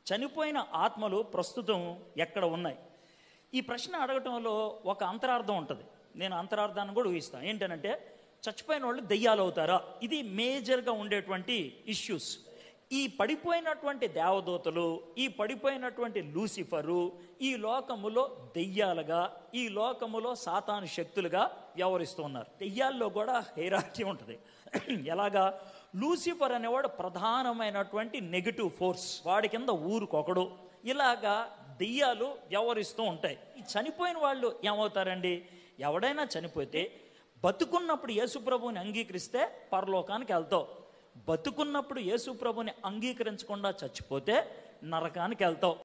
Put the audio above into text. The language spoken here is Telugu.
చనిపోయిన ఆత్మలు ప్రస్తుతం ఎక్కడ ఉన్నాయి ఈ ప్రశ్న అడగటంలో ఒక అంతరార్థం ఉంటుంది నేను అంతరార్థాన్ని కూడా ఊహిస్తాను ఏంటనంటే చచ్చిపోయిన వాళ్ళు దెయ్యాలు అవుతారా ఇది మేజర్గా ఉండేటువంటి ఇష్యూస్ ఈ పడిపోయినటువంటి దేవదూతలు ఈ పడిపోయినటువంటి లూసిఫరు ఈ లోకములో దెయ్యాలుగా ఈ లోకములో సాతాను శక్తులుగా వ్యవహరిస్తూ ఉన్నారు దెయ్యాల్లో కూడా హైరార్కీ ఉంటుంది ఎలాగా లూసిఫర్ అనేవాడు ప్రధానమైనటువంటి నెగిటివ్ ఫోర్స్ వాడి కింద ఊరుకొకడు ఇలాగా దెయ్యాలు వ్యవహరిస్తూ ఉంటాయి ఈ చనిపోయిన వాళ్ళు ఏమవుతారండి ఎవడైనా చనిపోతే బతుకున్నప్పుడు యేసుప్రభుని అంగీకరిస్తే పరలోకానికి వెళ్తావు బతుకున్నప్పుడు యేసుప్రభుని అంగీకరించకుండా చచ్చిపోతే నరకానికి వెళ్తావు